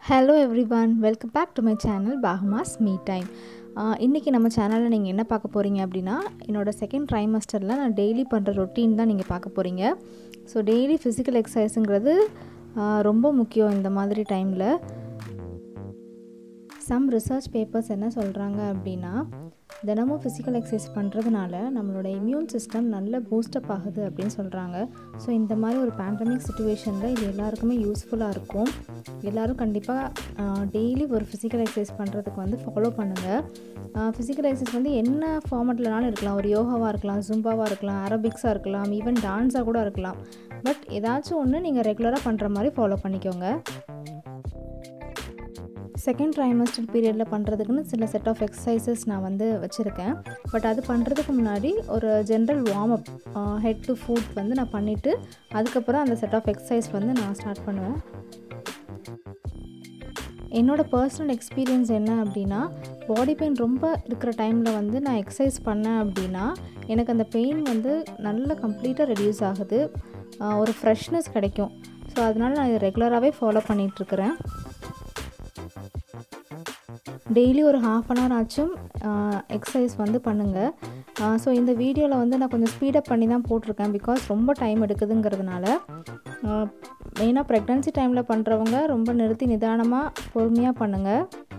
hello everyone welcome back to my channel பாகமாஸ் me time இன்றைக்கி நம்ம சேனலில் நீங்கள் என்ன பார்க்க போகிறீங்க அப்படின்னா என்னோடய செகண்ட் ட்ரைமஸ்டரில் நான் டெய்லி பண்ணுற ரொட்டீன் தான் நீங்கள் பார்க்க போகிறீங்க ஸோ டெய்லி ஃபிசிக்கல் எக்ஸசைஸுங்கிறது ரொம்ப முக்கியம் இந்த மாதிரி டைமில் சம் ரிசர்ச் பேப்பர்ஸ் என்ன சொல்கிறாங்க அப்படின்னா தினமும் ஃபிசிக்கல் எக்ஸசைஸ் பண்ணுறதுனால நம்மளோட இம்யூன் சிஸ்டம் நல்ல பூஸ்டப் ஆகுது அப்படின்னு சொல்கிறாங்க ஸோ இந்த மாதிரி ஒரு பேண்டமிக் சுச்சுவேஷனில் இது எல்லாருக்குமே யூஸ்ஃபுல்லாக இருக்கும் எல்லோரும் கண்டிப்பாக டெய்லி ஒரு ஃபிசிக்கல் எக்ஸசைஸ் பண்ணுறதுக்கு வந்து ஃபாலோ பண்ணுங்கள் ஃபிசிக்கல் எக்ஸசைஸ் வந்து என்ன ஃபார்மெட்லனாலும் இருக்கலாம் ஒரு யோகாவாக இருக்கலாம் ஜும்பாவாக இருக்கலாம் அரபிக்ஸாக இருக்கலாம் ஈவன் டான்ஸாக கூட இருக்கலாம் பட் ஏதாச்சும் ஒன்று நீங்கள் ரெகுலராக பண்ணுற மாதிரி ஃபாலோ பண்ணிக்கோங்க செகண்ட் ட்ரைமஸ்டர் பீரியடில் பண்ணுறதுக்குன்னு சில செட் ஆஃப் எக்ஸசைசஸ் நான் வந்து வச்சுருக்கேன் பட் அது பண்ணுறதுக்கு முன்னாடி ஒரு general warm up head to foot வந்து நான் பண்ணிவிட்டு அதுக்கப்புறம் அந்த செட் ஆஃப் எக்ஸசைஸ் வந்து நான் ஸ்டார்ட் பண்ணுவேன் என்னோடய பர்சனல் எக்ஸ்பீரியன்ஸ் என்ன அப்படின்னா பாடி பெயின் ரொம்ப இருக்கிற டைமில் வந்து நான் எக்ஸசைஸ் பண்ணேன் அப்படின்னா எனக்கு அந்த பெயின் வந்து நல்ல கம்ப்ளீட்டாக ரெடியூஸ் ஆகுது ஒரு ஃப்ரெஷ்னஸ் கிடைக்கும் ஸோ அதனால் நான் இதை ரெகுலராகவே ஃபாலோ பண்ணிகிட்ருக்கிறேன் டெய்லி ஒரு ஹாஃப் அன் ஹவர் ஆச்சும் எக்ஸசைஸ் வந்து பண்ணுங்கள் ஸோ இந்த வீடியோவில் வந்து நான் கொஞ்சம் ஸ்பீடப் பண்ணி தான் போட்டிருக்கேன் பிகாஸ் ரொம்ப டைம் எடுக்குதுங்கிறதுனால மெயினாக ப்ரெக்னன்சி டைமில் பண்ணுறவங்க ரொம்ப நிறுத்தி நிதானமாக பொறுமையாக பண்ணுங்கள்